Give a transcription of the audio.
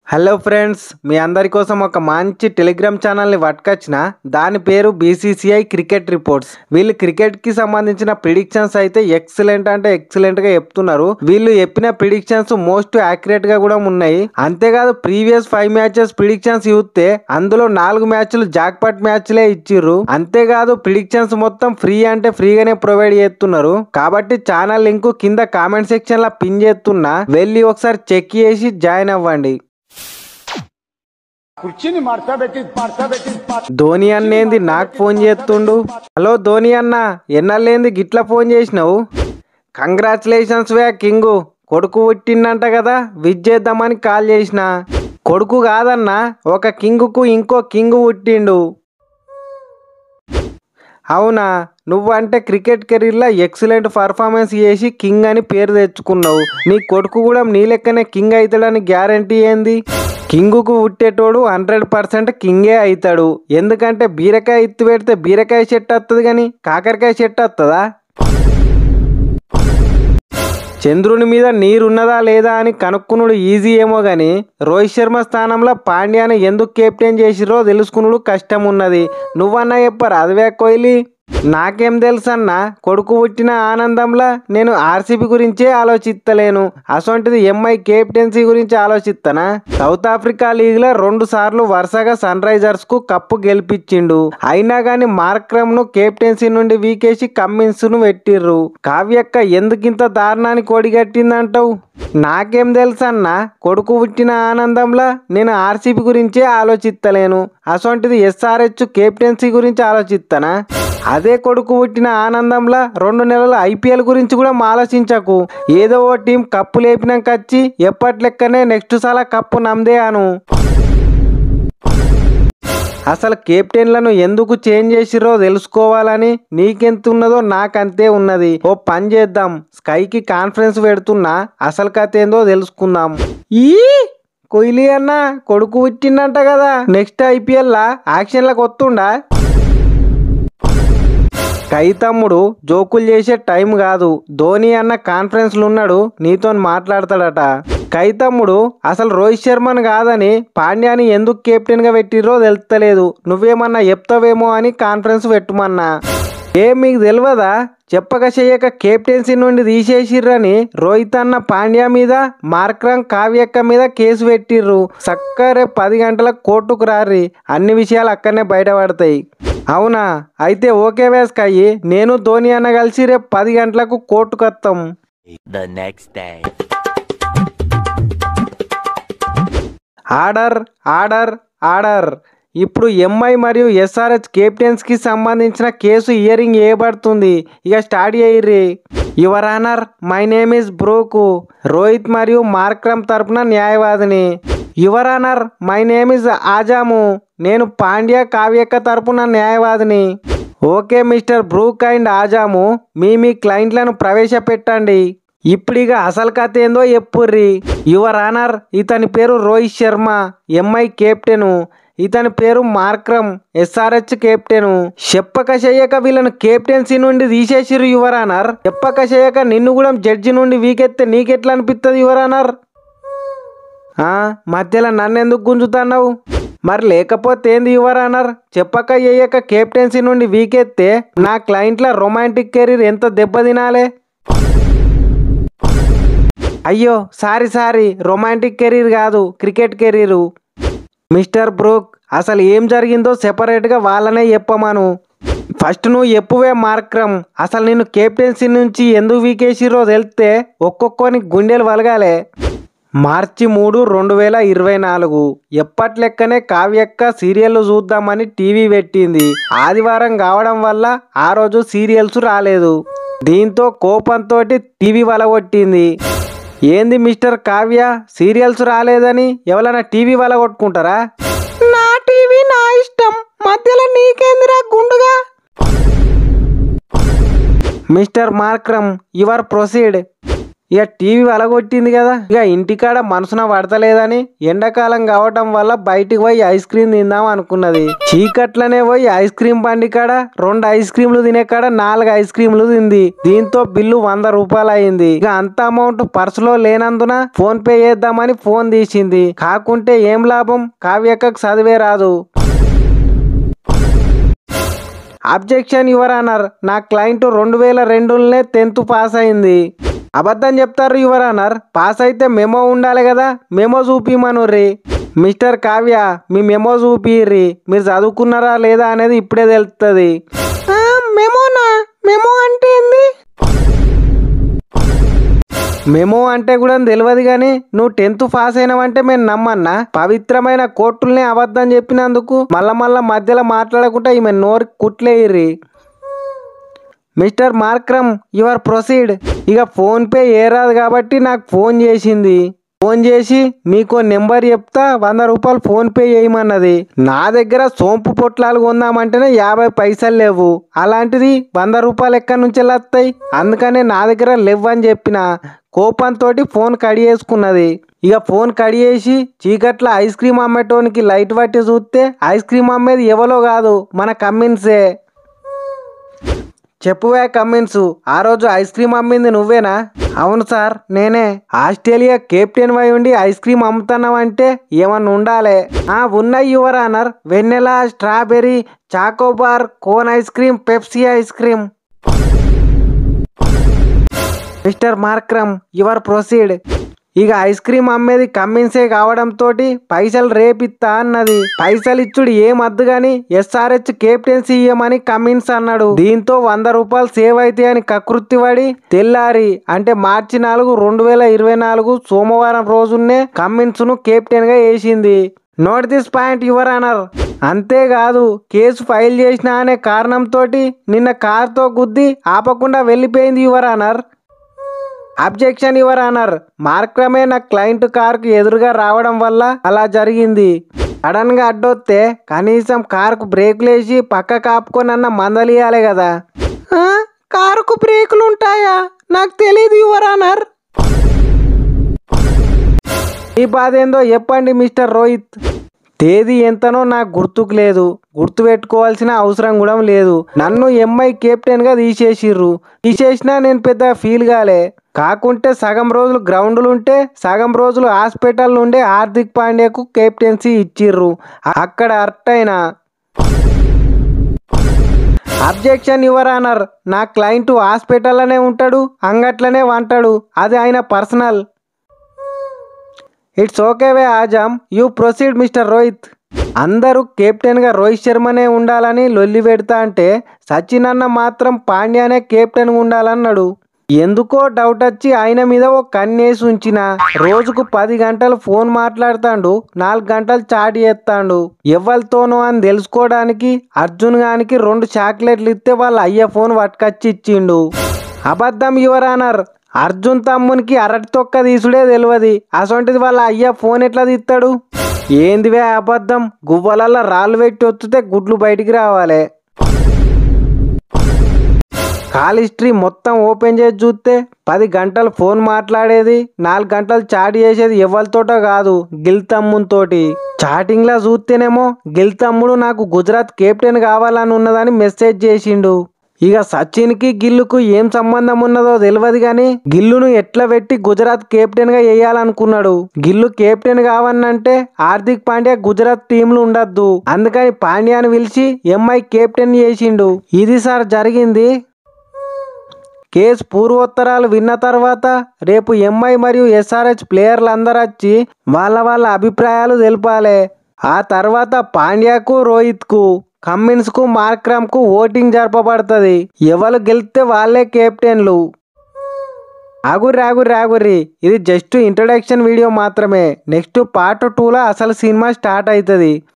Hello friends మీ అందరి కోసం ఒక మంచి టెలిగ్రామ్ ఛానల్ని పట్టుకొచ్చిన దాని పేరు బీసీసీఐ క్రికెట్ రిపోర్ట్స్ వీళ్ళు క్రికెట్ కి సంబంధించిన ప్రిడిక్షన్స్ అయితే ఎక్సలెంట్ అంటే ఎక్సలెంట్ గా చెప్తున్నారు వీళ్ళు చెప్పిన ప్రిడిక్షన్స్ మోస్ట్ యాక్యురేట్ గా కూడా ఉన్నాయి అంతేకాదు ప్రీవియస్ ఫైవ్ మ్యాచెస్ ప్రిడిక్షన్స్ చూస్తే అందులో నాలుగు మ్యాచ్లు జాక్పాట్ మ్యాచ్లే ఇచ్చిర్రు అంతేకాదు ప్రిడిక్షన్స్ మొత్తం ఫ్రీ అంటే ఫ్రీగానే ప్రొవైడ్ చేస్తున్నారు కాబట్టి ఛానల్ లింక్ కింద కామెంట్ సెక్షన్ లో పిన్ చేస్తున్నా వెళ్ళి ఒకసారి చెక్ చేసి జాయిన్ అవ్వండి కుర్చీని మార్చబెట్టి మార్చబెట్టి ధోని అన్నేంది నాకు ఫోన్ చేస్తుండు హలో ధోని అన్న ఎన్నలేంది గిట్ల ఫోన్ చేసినావు కంగ్రాచులేషన్స్ వే కింగు కొడుకు పుట్టిందంట కదా విజ్ చేద్దామని కాల్ చేసిన కొడుకు కాదన్నా ఒక కింగుకు ఇంకో కింగు పుట్టిండు అవునా నువ్వంటే క్రికెట్ కెరీర్లో ఎక్సలెంట్ పర్ఫార్మెన్స్ చేసి కింగ్ అని పేరు తెచ్చుకున్నావు నీ కొడుకు కూడా నీ లెక్కనే కింగ్ అవుతాడని గ్యారంటీ ఏంది కింగుకు పుట్టేటోడు హండ్రెడ్ పర్సెంట్ కింగే అవుతాడు ఎందుకంటే బీరకాయ ఎత్తి పెడితే బీరకాయ చెట్టు వస్తుంది కానీ కాకరకాయ చెట్టు వస్తుందా చంద్రుని మీద నీరున్నదా లేదా అని కనుక్కునుడు ఈజీ ఏమో గాని రోహిత్ శర్మ స్థానంలో పాండ్యాని ఎందుకు కెప్టెన్ చేసిరో తెలుసుకునుడు కష్టం ఉన్నది నువ్వన్నా చెప్పరా అదివే కోహ్లీ నాకేం తెలుసన్న కొడుకు పుట్టిన ఆనందంలో నేను ఆర్సీబీ గురించే ఆలోచిస్తలేను అసొంటిది ఎంఐ కెప్టెన్సీ గురించి ఆలోచిస్తానా సౌత్ ఆఫ్రికా లీగ్ లో రెండు సార్లు వరుసగా సన్ రైజర్స్ కు కప్పు గెలిపించిండు అయినా గాని మార్క్రమ్ ను కెప్టెన్సీ నుండి వీకేసి కమ్మిన్స్ ను పెట్టిర్రు కావ్యక్క ఎందుకింత దారుణాన్ని కొడిగట్టిందంటావు నాకేం తెలుసన్న కొడుకు పుట్టిన ఆనందంలో నేను ఆర్సీబీ గురించే ఆలోచిస్తలేను అసొంటిది ఎస్ఆర్హెచ్ కెప్టెన్సీ గురించి ఆలోచిస్తానా అదే కొడుకు పుట్టిన ఆనందంలో రెండు నెలల ఐపీఎల్ గురించి కూడా ఆలోచించకు ఏదో ఓ టీం కప్పు లేపినాక వచ్చి ఎప్పటి లెక్కనే నెక్స్ట్ సాల కప్పు నమ్దే అను అసలు కెప్టెన్లను ఎందుకు చేంజ్ చేసిరో తెలుసుకోవాలని నీకెంత ఉన్నదో నాకంతే ఉన్నది ఓ పని చేద్దాం స్కైకి కాన్ఫరెన్స్ పెడుతున్నా అసలు కథ ఏందో తెలుసుకుందాం ఈ కోహ్లీ అన్న కొడుకు పుట్టిందంట కదా నెక్స్ట్ ఐపీఎల్ లా యాక్షన్లకు వస్తుండా కై తమ్ముడు జోకులు చేసే టైం కాదు ధోని అన్న కాన్ఫరెన్స్లు ఉన్నాడు నీతో మాట్లాడతాడట కై తమ్ముడు అసలు రోహిత్ శర్మను కాదని పాండ్యాని ఎందుకు కెప్టెన్ గా పెట్టిర్రో తెలుస్తలేదు నువ్వేమన్నా చెప్తావేమో అని కాన్ఫరెన్స్ పెట్టుమన్నా ఏ మీకు తెలియదా చెప్పక చెయ్యక కెప్టెన్సీ నుండి తీసేసిర్రని రోహిత్ అన్న పాండ్యా మీద మార్క్రం కావ్యక్క మీద కేసు పెట్టిర్రు సక్కరే పది గంటలకు కోర్టుకు రారి అన్ని విషయాలు అక్కడనే బయటపడతాయి అవునా అయితే ఓకే వేస్కయ్యి నేను ధోని అన్న కలిసి రేపు పది గంటలకు కోర్టుకు వస్తాం The next day. Order order order ఇప్పుడు ఎంఐ మరియు ఎస్ఆర్హెచ్ కెప్టెన్స్కి సంబంధించిన కేసు హియరింగ్ చేయబడుతుంది ఇక స్టార్ట్ చేయర్రి your honour my name is Brook Rohit మరియు మార్క్రమ్ తరపున న్యాయవాదిని your honour my name is Azam నేను పాండ్యా కావ్యక్క తరపున న్యాయవాదిని okay mister Brook and Azam మీ మీ క్లయింట్లను ప్రవేశపెట్టండి ఇప్పుడిక అసలు కథ ఏందో చెప్పుర్రి యువర్ ఆనర్ ఇతని పేరు రోహిత్ శర్మ ఎంఐ కెప్టెను ఇతని పేరు మార్క్రమ్ ఎస్ఆర్హెచ్ కెప్టెను చెప్పక చెయ్యక వీళ్ళను కెప్టెన్సీ నుండి తీసేసిరు యువర్ ఆనర్ చెప్పక చెయ్యక నిన్ను కూడా జడ్జి నుండి వీకెత్తే నీకెట్లా అనిపిస్తుంది యువర్ ఆనర్ ఆ, మధ్యలో నన్ను ఎందుకు గుంజుతున్నావు మరి లేకపోతే ఏంది యువర్ ఆనర్ చెప్పక చెయ్యక కెప్టెన్సీ నుండి వీకెత్తే నా క్లయింట్ల రొమాంటిక్ కెరీర్ ఎంత దెబ్బతినాలే అయ్యో సారీ సారీ రొమాంటిక్ కెరీర్ కాదు క్రికెట్ కెరీరు మిస్టర్ బ్రూక్ అసలు ఏం జరిగిందో సెపరేట్గా వాళ్ళనే చెప్పమను ఫస్ట్ నువ్వు ఎప్పువే మార్క్రమ్ అసలు నేను కెప్టెన్సీ నుంచి ఎందుకు వీకేసిరో తెలిస్తే ఒక్కొక్కని గుండెలు వలగాలే మార్చి మూడు రెండు వేల ఇరవై నాలుగు ఎప్పటి లెక్కనే కావ్యక్క సీరియల్ చూద్దామని టీవీ పెట్టింది ఆదివారం కావడం వల్ల ఆ రోజు సీరియల్స్ రాలేదు దీంతో కోపంతో టీవీ వలగొట్టింది ఏంది మిస్టర్ కావ్య సీరియల్స్ రాలేదని ఎవరైనా టీవీ వలగొట్టుకుంటారా నా టీవీ నా ఇష్టం మధ్యలో నీకేందిరా గుండుగా మిస్టర్ మార్క్రమ్ యువర్ ప్రొసీడ్ ఇక టీవీ వలగొట్టింది కదా ఇక ఇంటికాడ మనసున పడతలేదని ఎండాకాలం కావటం వల్ల బయటికి పోయి ఐస్ క్రీమ్ తిందాం అనుకున్నది చీకట్లనే పోయి ఐస్ క్రీమ్ బండి కాడ రెండు ఐస్ క్రీమ్లు తినే కాడ నాలుగు ఐస్ క్రీమ్లు తింది దీంతో బిల్లు వంద రూపాయలు అయింది ఇక అంత అమౌంట్ పర్సులో లేనందున ఫోన్ పే చేద్దామని ఫోన్ తీసింది కాకుంటే ఏం లాభం కావ్యక్కకు చదివే రాదు అబ్జెక్షన్ యువర్ ఆనర్ నా క్లయింట్ రెండు వేల రెండులోనే టెన్త్ పాస్ అయింది అబద్ధం చెప్తారు యువర్ ఆనర్ పాస్ అయితే మెమో ఉండాలి కదా మెమో చూపిమనుర్రి మిస్టర్ కావ్య మీ మెమో చూపిర్రి మీరు చదువుకున్నారా లేదా అనేది ఇప్పుడే తెలుస్తుంది మెమోనా మెమో అంటే ఏంది మెమో అంటే కూడా తెలియదు కానీ నువ్వు టెన్త్ పాస్ అయినావంటే మేము నమ్మన్నా పవిత్రమైన కోర్టుల్ని అబద్ధం చెప్పినందుకు మళ్ళా మళ్ళా మధ్యలో మాట్లాడకుండా ఈమె నోరు కుట్లేయిర్రి మిస్టర్ మార్క్రమ్ యువర్ ప్రొసీడ్ ఇక ఫోన్ పే ఏరాదు కాబట్టి నాకు ఫోన్ చేసింది ఫోన్ చేసి నీకో నెంబర్ చెప్తా వంద రూపాయలు ఫోన్ పే చేయమన్నది నా దగ్గర సోంపు పొట్లాలు కొందామంటేనే యాభై పైసలు లేవు అలాంటిది వంద రూపాయలు ఎక్కడి నుంచి వస్తాయి అందుకనే నా దగ్గర లేవు అని చెప్పిన కోపంతో ఫోన్ కడిగేసుకున్నది ఇక ఫోన్ కడిగేసి చీకట్ల ఐస్ క్రీమ్ అమ్మేటోనికి లైట్ పట్టి చూస్తే ఐస్ క్రీమ్ అమ్మేది ఎవరో కాదు మన కమ్మిన్సే చెప్పువే కమ్మిన్స్ ఆ రోజు ఐస్ క్రీమ్ అమ్మింది నువ్వేనా అవును సార్ నేనే ఆస్ట్రేలియా కెప్టెన్ వై ఉండి ఐస్ క్రీమ్ అమ్ముతున్నావంటే ఏమన్నా ఉండాలే ఆ ఉన్నాయి your honour vanilla strawberry chocobar cone ice cream Pepsi ice cream mister Markram your proceed ఇక ఐస్ క్రీమ్ అమ్మేది కమ్మిన్సే కావడంతో పైసలు రేపిత్తా అన్నది పైసలు ఇచ్చుడు ఏం అద్దు గాని ఎస్ఆర్హెచ్ కెప్టెన్సీ ఇయ్యమని కమ్మిన్స్ అన్నాడు దీంతో వంద రూపాయలు సేవ్ అయితే అని కకృతి పడి తెల్లారి అంటే మార్చి నాలుగు రెండు వేల ఇరవై నాలుగు సోమవారం రోజున్నే కమ్మిన్స్ ను కెప్టెన్ గా వేసింది note this point your honour అంతేకాదు కేసు ఫైల్ చేసిన అనే కారణంతో నిన్న కార్తో గుద్ది ఆపకుండా వెళ్ళిపోయింది your honour objection your honour మార్క్రమే నా క్లయింట్ కార్కు ఎదురుగా రావడం వల్ల అలా జరిగింది సడన్ గా అడ్డొస్తే కనీసం కారుకు బ్రేకులు వేసి పక్క కాపుకొని అన్న మందలియాలి కదా ఆ, కారుకు బ్రేకులు ఉంటాయా నాకు తెలియదు యువర్ ఆనర్ ఈ బాధ ఏందో చెప్పండి మిస్టర్ రోహిత్ తేదీ ఎంతనో నాకు గుర్తుకు లేదు గుర్తు పెట్టుకోవాల్సిన అవసరం కూడా లేదు నన్ను ఎంఐ కెప్టెన్ గా తీసేసిర్రు తీసేసినా నేను పెద్ద ఫీల్ కాలే కాకుంటే సగం రోజులు గ్రౌండ్లు ఉంటే సగం రోజులు హాస్పిటల్ నుండే హార్దిక్ పాండ్యాకు కెప్టెన్సీ ఇచ్చిర్రు అక్కడ అర్టైనా అబ్జెక్షన్ యువర్ ఆనర్ నా క్లయింట్ హాస్పిటల్లోనే ఉంటాడు అంగట్లోనే వంటాడు అది ఆయన పర్సనల్ ఇట్స్ ఓకే వే Azam you proceed mister Rohit అందరూ కెప్టెన్గా రోహిత్ శర్మనే ఉండాలని లొల్లి పెడతా అంటే సచిన్ అన్న మాత్రం పాండ్యానే కెప్టెన్గా ఉండాలన్నాడు ఎందుకో డౌట్ వచ్చి ఆయన మీద ఓ కన్నేసి ఉంచిన రోజుకు పది గంటలు ఫోన్ మాట్లాడుతాండు నాలుగు గంటలు చాట్ చేస్తాండు ఎవరితోనో అని తెలుసుకోవడానికి అర్జున్ గానికి రెండు చాక్లెట్లు ఇస్తే వాళ్ళ అయ్య ఫోన్ పట్టుకొచ్చి ఇచ్చిండు అబద్ధం యువర్ ఆనర్ అర్జున్ తమ్మునికి అరటి తొక్క తీసుడే తెలియదు అసొంటిది వాళ్ళ అయ్య ఫోన్ ఎట్లా తీస్తాడు ఏందివే అబద్ధం గువ్వలల్లో రాళ్ళు పెట్టి వస్తే గుడ్లు బయటికి రావాలి కాల్ హిస్టరీ మొత్తం ఓపెన్ చేసి చూస్తే పది గంటలు ఫోన్ మాట్లాడేది నాలుగు గంటలు చాట్ చేసేది ఎవరితోటో కాదు గిల్ తమ్మునితోటి చాటింగ్ లా చూస్తేనేమో గిల్ తమ్ముడు నాకు గుజరాత్ కెప్టెన్ కావాలని ఉన్నదని మెసేజ్ చేసిండు ఇక సచిన్ కి గిల్లుకు ఏం సంబంధం ఉన్నదో తెలియదు కానీ గిల్లును ఎట్లా పెట్టి గుజరాత్ కెప్టెన్ గా వేయాలనుకున్నాడు గిల్లు కెప్టెన్ కావన్నంటే హార్దిక్ పాండ్యా గుజరాత్ టీంలు ఉండద్దు అందుకని పాండ్యాని పిలిచి ఎంఐ కెప్టెన్ చేసిండు ఇది సార్ జరిగింది కేసు పూర్వోత్తరాలు విన్న తర్వాత రేపు ఎంఐ మరియు ఎస్ఆర్హెచ్ ప్లేయర్లు అందరూ వచ్చి వాళ్ళ వాళ్ళ అభిప్రాయాలు తెలపాలి ఆ తర్వాత పాండ్యాకు రోహిత్కు కమ్మిన్స్కు మార్క్రమ్కు ఓటింగ్ జరపబడుతుంది ఎవరు గెలిస్తే వాళ్ళే కెప్టెన్లు ఆగుర్రి ఆగుర్రి ఆగుర్రి ఇది జస్ట్ ఇంట్రడక్షన్ వీడియో మాత్రమే నెక్స్ట్ పార్ట్ టూలో అసలు సినిమా స్టార్ట్ అవుతుంది